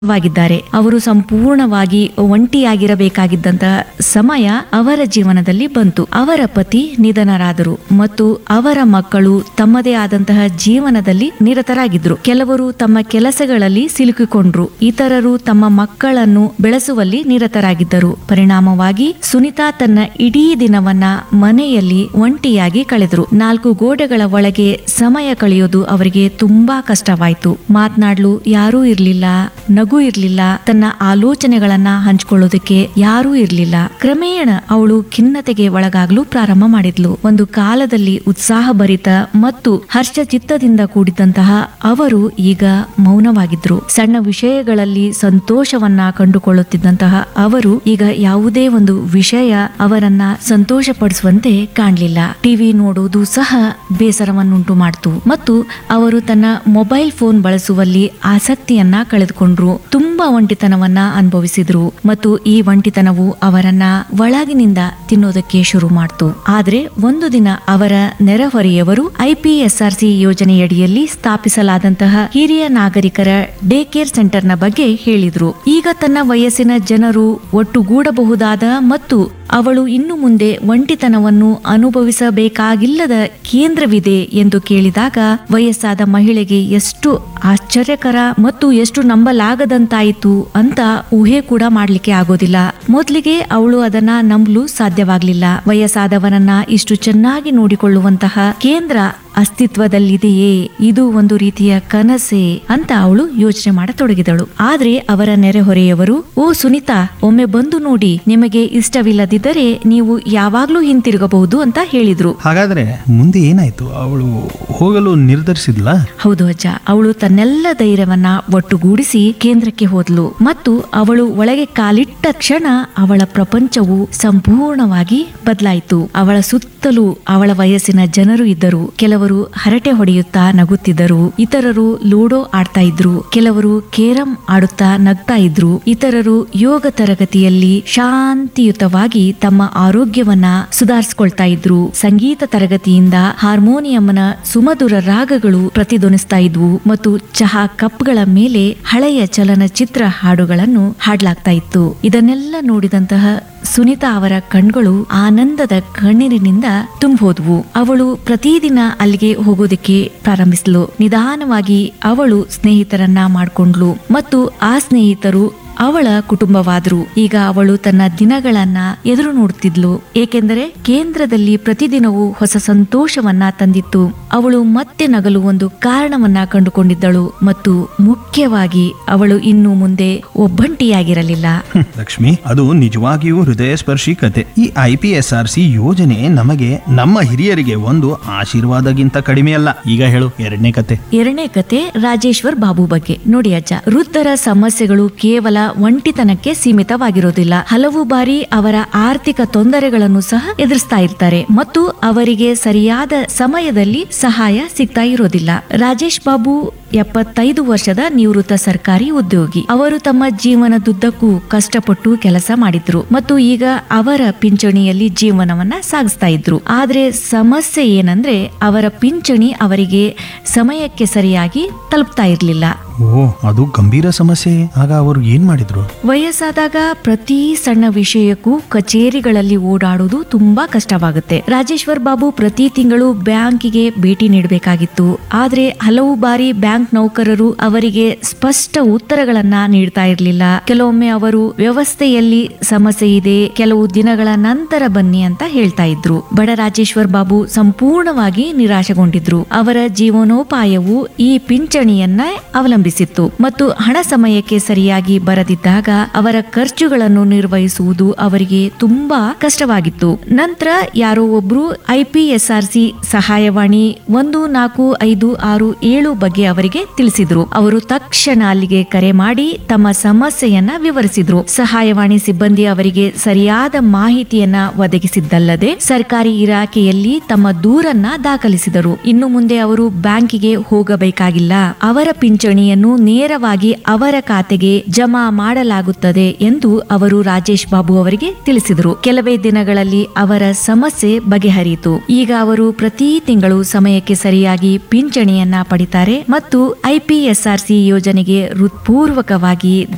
ವಾಗಿದ್ದಾರೆ ಅವರು ಸಂಪೂರ್ಣವಾಗಿ ಒಂಟಿಯಾಗಿರಬೇಕಾಗಿದ್ದಂತಹ ಸಮಯ ಅವರ ಜೀವನದಲ್ಲಿ ಬಂತು ಅವರ ಪತಿ ನಿಧನರಾದರು ಮತ್ತು ಅವರ ಮಕ್ಕಳು ತಮ್ಮದೇ ಆದಂತಹ ಜೀವನದಲ್ಲಿ ನಿರತರಾಗಿದ್ರು ಕೆಲವರು ತಮ್ಮ ಕೆಲಸಗಳಲ್ಲಿ ಸಿಲುಕಿಕೊಂಡ್ರು ಇತರರು ತಮ್ಮ ಮಕ್ಕಳನ್ನು ಬೆಳೆಸುವಲ್ಲಿ ನಿರತರಾಗಿದ್ದರು ಪರಿಣಾಮವಾಗಿ ಸುನಿತಾ ತನ್ನ ಇಡೀ ದಿನವನ್ನ ಮನೆಯಲ್ಲಿ ಒಂಟಿಯಾಗಿ ಕಳೆದರು ನಾಲ್ಕು ಗೋಡೆಗಳ ಒಳಗೆ ಸಮಯ ಕಳೆಯೋದು ಅವರಿಗೆ ತುಂಬಾ ಕಷ್ಟವಾಯ್ತು ಮಾತನಾಡ್ಲು ಯಾರೂ ಇರ್ಲಿಲ್ಲ ನಗು ಇರ್ಲಿಲ್ಲ ತನ್ನ ಆಲೋಚನೆಗಳನ್ನ ಹಂಚ್ಕೊಳ್ಳೋದಕ್ಕೆ ಯಾರೂ ಇರ್ಲಿಲ್ಲ ಕ್ರಮೇಣ ಅವಳು ಖಿನ್ನತೆಗೆ ಒಳಗಾಗ್ಲು ಪ್ರಾರಂಭ ಮಾಡಿದ್ಲು ಒಂದು ಕಾಲದಲ್ಲಿ ಉತ್ಸಾಹಭರಿತ ಮತ್ತು ಹರ್ಷ ಚಿತ್ತದಿಂದ ಕೂಡಿದಂತಹ ಅವರು ಈಗ ಮೌನವಾಗಿದ್ರು ಸಣ್ಣ ವಿಷಯಗಳಲ್ಲಿ ಸಂತೋಷವನ್ನ ಕಂಡುಕೊಳ್ಳುತ್ತಿದ್ದಂತಹ ಅವರು ಈಗ ಯಾವುದೇ ಒಂದು ವಿಷಯ ಅವರನ್ನ ಸಂತೋಷಪಡಿಸುವಂತೆ ಕಾಣಲಿಲ್ಲ ಟಿವಿ ನೋಡುವುದು ಸಹ ಬೇಸರವನ್ನುಂಟು ಮಾಡ್ತು ಮತ್ತು ಅವರು ತನ್ನ ಮೊಬೈಲ್ ಫೋನ್ ಬಳಸುವಲ್ಲಿ ಆಸಕ್ತಿಯನ್ನ ಕಳೆದುಕೊಂಡ್ರು ತುಂಬಾ ಒಂಟಿತನವನ್ನ ಅನುಭವಿಸಿದ್ರು ಮತ್ತು ಈ ಒಂಟಿತನವು ಅವರನ್ನ ಒಳಗಿನಿಂದ ತಿನ್ನೋದಕ್ಕೆ ಶುರು ಮಾಡ್ತು ಆದ್ರೆ ಒಂದು ದಿನ ಅವರ ನೆರೆಹೊರೆಯವರು ಐಪಿಎಸ್ಆರ್ಸಿ ಯೋಜನೆಯಡಿಯಲ್ಲಿ ಸ್ಥಾಪಿಸಲಾದಂತಹ ಹಿರಿಯ ನಾಗರಿಕರ ಡೇ ಕೇರ್ ಸೆಂಟರ್ ನ ಬಗ್ಗೆ ಹೇಳಿದ್ರು ಈಗ ತನ್ನ ವಯಸ್ಸಿನ ಜನರು ಒಟ್ಟುಗೂಡಬಹುದಾದ ಮತ್ತು ಅವಳು ಇನ್ನು ಮುಂದೆ ಒಂಟಿತನವನ್ನು ಅನುಭವಿಸಬೇಕಾಗಿಲ್ಲದ ಕೇಂದ್ರವಿದೆ ಎಂದು ಕೇಳಿದಾಗ ವಯಸ್ಸಾದ ಮಹಿಳೆಗೆ ಎಷ್ಟು ಆಶ್ಚರ್ಯಕರ ಮತ್ತು ಎಷ್ಟು ನಂಬಲಾಗದಂತಾಯಿತು ಅಂತ ಊಹೆ ಕೂಡ ಮಾಡ್ಲಿಕ್ಕೆ ಆಗೋದಿಲ್ಲ ಮೊದ್ಲಿಗೆ ಅವಳು ಅದನ್ನ ನಂಬಲು ಸಾಧ್ಯವಾಗ್ಲಿಲ್ಲ ವಯಸ್ಸಾದವರನ್ನ ಇಷ್ಟು ಚೆನ್ನಾಗಿ ನೋಡಿಕೊಳ್ಳುವಂತಹ ಕೇಂದ್ರ ಅಸ್ತಿತ್ವದಲ್ಲಿದೆಯೇ ಇದು ಒಂದು ರೀತಿಯ ಕನಸೆ ಅಂತ ಅವಳು ಯೋಚನೆ ಮಾಡತೊಡಗಿದಳು ಆದ್ರೆ ಅವರ ನೆರೆಹೊರೆಯವರು ಓ ಸುನಿತಾ ಒಮ್ಮೆ ಬಂದು ನೋಡಿ ನಿಮಗೆ ಇಷ್ಟವಿಲ್ಲದಿದ್ದರೆ ನೀವು ಯಾವಾಗ್ಲೂ ಹಿಂತಿರುಗಬಹುದು ಅಂತ ಹೇಳಿದ್ರು ಹಾಗಾದ್ರೆ ಮುಂದೆ ಏನಾಯ್ತು ಅವಳು ಹೋಗಲು ನಿರ್ಧರಿಸಿದ್ಲ ಹೌದು ಅಜ್ಜ ಅವಳು ತನ್ನೆಲ್ಲ ಧೈರ್ಯವನ್ನ ಒಟ್ಟುಗೂಡಿಸಿ ಕೇಂದ್ರಕ್ಕೆ ಹೋದ್ಲು ಮತ್ತು ಅವಳು ಒಳಗೆ ಕಾಲಿಟ್ಟ ಕ್ಷಣ ಅವಳ ಪ್ರಪಂಚವು ಸಂಪೂರ್ಣವಾಗಿ ಬದಲಾಯಿತು ಅವಳ ಸುತ್ತಲೂ ಅವಳ ವಯಸ್ಸಿನ ಜನರು ಇದ್ದರು ಕೆಲವರು ಹರಟೆ ಹೊಡೆಯುತ್ತಾ ನಗುತ್ತಿದ್ದರು ಇತರರು ಲೂಡೋ ಆಡ್ತಾ ಇದ್ರು ಕೆಲವರು ಕೇರಂ ಆಡುತ್ತಾ ನಗ್ತಾ ಇದ್ರು ಇತರರು ಯೋಗ ತರಗತಿಯಲ್ಲಿ ಶಾಂತಿಯುತವಾಗಿ ತಮ್ಮ ಆರೋಗ್ಯವನ್ನ ಸುಧಾರಿಸಿಕೊಳ್ತಾ ಇದ್ರು ಸಂಗೀತ ತರಗತಿಯಿಂದ ಹಾರ್ಮೋನಿಯಂನ ಸುಮಧುರ ರಾಗಗಳು ಪ್ರತಿಧ್ವನಿಸ್ತಾ ಇದ್ವು ಮತ್ತು ಚಹಾ ಕಪ್ಗಳ ಮೇಲೆ ಹಳೆಯ ಚಲನಚಿತ್ರ ಹಾಡುಗಳನ್ನು ಹಾಡ್ಲಾಗ್ತಾ ಇತ್ತು ಇದನ್ನೆಲ್ಲ ನೋಡಿದಂತಹ ಸುನಿತಾ ಅವರ ಕಣ್ಗಳು ಆನಂದದ ಕಣ್ಣೀರಿನಿಂದ ತುಂಬೋದ್ವು ಅವಳು ಪ್ರತಿದಿನ ಅಲ್ಲಿಗೆ ಹೋಗೋದಕ್ಕೆ ಪ್ರಾರಂಭಿಸ್ಲು ನಿಧಾನವಾಗಿ ಅವಳು ಸ್ನೇಹಿತರನ್ನ ಮಾಡ್ಕೊಂಡ್ಲು ಮತ್ತು ಆ ಸ್ನೇಹಿತರು ಅವಳ ಕುಟುಂಬವಾದ್ರು ಈಗ ಅವಳು ತನ್ನ ದಿನಗಳನ್ನ ಎದುರು ನೋಡುತ್ತಿದ್ಲು ಏಕೆಂದರೆ ಕೇಂದ್ರದಲ್ಲಿ ಪ್ರತಿದಿನವೂ ಹೊಸ ಸಂತೋಷವನ್ನ ತಂದಿತ್ತು ಅವಳು ಮತ್ತೆ ನಗಲು ಒಂದು ಕಾರಣವನ್ನ ಕಂಡುಕೊಂಡಿದ್ದಳು ಮತ್ತು ಮುಖ್ಯವಾಗಿ ಅವಳು ಇನ್ನು ಮುಂದೆ ಒಬ್ಬಂಟಿಯಾಗಿರಲಿಲ್ಲ ಹ್ಮ್, ಲಕ್ಷ್ಮಿ ಅದು ನಿಜವಾಗಿಯೂ ಹೃದಯ ಸ್ಪರ್ಶಿ ಕತೆ ಈ I P S R C ಯೋಜನೆ ನಮಗೆ ನಮ್ಮ ಹಿರಿಯರಿಗೆ ಒಂದು ಆಶೀರ್ವಾದಗಿಂತ ಕಡಿಮೆ ಅಲ್ಲ ಈಗ ಹೇಳು ಎರಡನೇ ಕತೆ ಎರಡನೇ ಕತೆ ರಾಜೇಶ್ವರ್ ಬಾಬು ಬಗ್ಗೆ ನೋಡಿ ಅಜ್ಜ ವೃದ್ಧರ ಸಮಸ್ಯೆಗಳು ಕೇವಲ ಒಂಟಿತನಕ್ಕೆ ಸೀಮಿತವಾಗಿರೋದಿಲ್ಲ ಹಲವು ಬಾರಿ ಅವರ ಆರ್ಥಿಕ ತೊಂದರೆಗಳನ್ನು ಸಹ ಎದುರಿಸ್ತಾ ಇರ್ತಾರೆ ಮತ್ತು ಅವರಿಗೆ ಸರಿಯಾದ ಸಮಯದಲ್ಲಿ ಸಹಾಯ ಸಿಗ್ತಾ ಇರೋದಿಲ್ಲ ರಾಜೇಶ್ ಬಾಬು ಎಪ್ಪತ್ತೈದು ವರ್ಷದ ನಿವೃತ್ತ ಸರ್ಕಾರಿ ಉದ್ಯೋಗಿ ಅವರು ತಮ್ಮ ಜೀವನದುದ್ದಕ್ಕೂ ಕಷ್ಟಪಟ್ಟು ಕೆಲಸ ಮಾಡಿದ್ರು ಮತ್ತು ಈಗ ಅವರ ಪಿಂಚಣಿಯಲ್ಲಿ ಜೀವನವನ್ನ ಸಾಗಿಸ್ತಾ ಇದ್ರು ಆದ್ರೆ ಸಮಸ್ಯೆ ಏನಂದ್ರೆ ಅವರ ಪಿಂಚಣಿ ಅವರಿಗೆ ಸಮಯಕ್ಕೆ ಸರಿಯಾಗಿ ತಲುಪ್ತಾ ಇರ್ಲಿಲ್ಲ ಓ ಅದು ಗಂಭೀರ ಸಮಸ್ಯೆ ಆಗ ಅವರು ಏನ್ ಮಾಡಿದ್ರು ವಯಸ್ಸಾದಾಗ ಪ್ರತಿ ಸಣ್ಣ ವಿಷಯಕ್ಕೂ ಕಚೇರಿಗಳಲ್ಲಿ ಓಡಾಡುವುದು ತುಂಬಾ ಕಷ್ಟವಾಗುತ್ತೆ ರಾಜೇಶ್ವರ್ ಬಾಬು ಪ್ರತಿ ತಿಂಗಳು ಬ್ಯಾಂಕಿಗೆ ಭೇಟಿ ನೀಡಬೇಕಾಗಿತ್ತು ಆದ್ರೆ ಹಲವು ಬಾರಿ ಬ್ಯಾಂಕ್ ನೌಕರರು ಅವರಿಗೆ ಸ್ಪಷ್ಟ ಉತ್ತರಗಳನ್ನ ನೀಡ್ತಾ ಇರಲಿಲ್ಲ ಕೆಲವೊಮ್ಮೆ ಅವರು ವ್ಯವಸ್ಥೆಯಲ್ಲಿ ಸಮಸ್ಯೆ ಇದೆ ಕೆಲವು ದಿನಗಳ ನಂತರ ಬನ್ನಿ ಅಂತ ಹೇಳ್ತಾ ಇದ್ರು ಬಡ ರಾಜೇಶ್ವರ್ ಬಾಬು ಸಂಪೂರ್ಣವಾಗಿ ನಿರಾಶೆಗೊಂಡಿದ್ರು ಅವರ ಜೀವನೋಪಾಯವು ಈ ಪಿಂಚಣಿಯನ್ನ ಅವಲಂಬಿಸಿತ್ತು ಮತ್ತು ಹಣ ಸಮಯಕ್ಕೆ ಸರಿಯಾಗಿ ಬರದಿದ್ದಾಗ ಅವರ ಖರ್ಚುಗಳನ್ನು ನಿರ್ವಹಿಸುವುದು ಅವರಿಗೆ ತುಂಬಾ ಕಷ್ಟವಾಗಿತ್ತು ನಂತರ ಯಾರೋ ಒಬ್ರು ಐಪಿಎಸ್ಆರ್ಸಿ ಸಹಾಯವಾಣಿ ಒಂದು ನಾಲ್ಕು ಐದು ಆರು ಏಳು ಬಗ್ಗೆ ಅವರಿಗೆ ತಿಳಿಸಿದ್ರು ಅವರು ತಕ್ಷಣ ಅಲ್ಲಿಗೆ ಕರೆ ಮಾಡಿ ತಮ್ಮ ಸಮಸ್ಯೆಯನ್ನ ವಿವರಿಸಿದ್ರು ಸಹಾಯವಾಣಿ ಸಿಬ್ಬಂದಿ ಅವರಿಗೆ ಸರಿಯಾದ ಮಾಹಿತಿಯನ್ನ ಒದಗಿಸಿದ್ದಲ್ಲದೆ ಸರ್ಕಾರಿ ಇಲಾಖೆಯಲ್ಲಿ ತಮ್ಮ ದೂರನ್ನ ದಾಖಲಿಸಿದರು ಇನ್ನು ಮುಂದೆ ಅವರು ಬ್ಯಾಂಕಿಗೆ ಹೋಗಬೇಕಾಗಿಲ್ಲ ಅವರ ಪಿಂಚಣಿಯನ್ನು ನೇರವಾಗಿ ಅವರ ಖಾತೆಗೆ ಜಮಾ ಮಾಡಲಾಗುತ್ತದೆ ಎಂದು ಅವರು ರಾಜೇಶ್ ಬಾಬು ಅವರಿಗೆ ತಿಳಿಸಿದರು ಕೆಲವೇ ದಿನಗಳಲ್ಲಿ ಅವರ ಸಮಸ್ಯೆ ಬಗೆಹರಿಯಿತು ಈಗ ಅವರು ಪ್ರತಿ ತಿಂಗಳು ಸಮಯಕ್ಕೆ ಸರಿಯಾಗಿ ಪಿಂಚಣಿಯನ್ನ ಪಡಿತಾರೆ ಮತ್ತು ಐಪಿಎಸ್ಆರ್ಸಿ ಯೋಜನೆಗೆ ಹೃತ್ಪೂರ್ವಕವಾಗಿ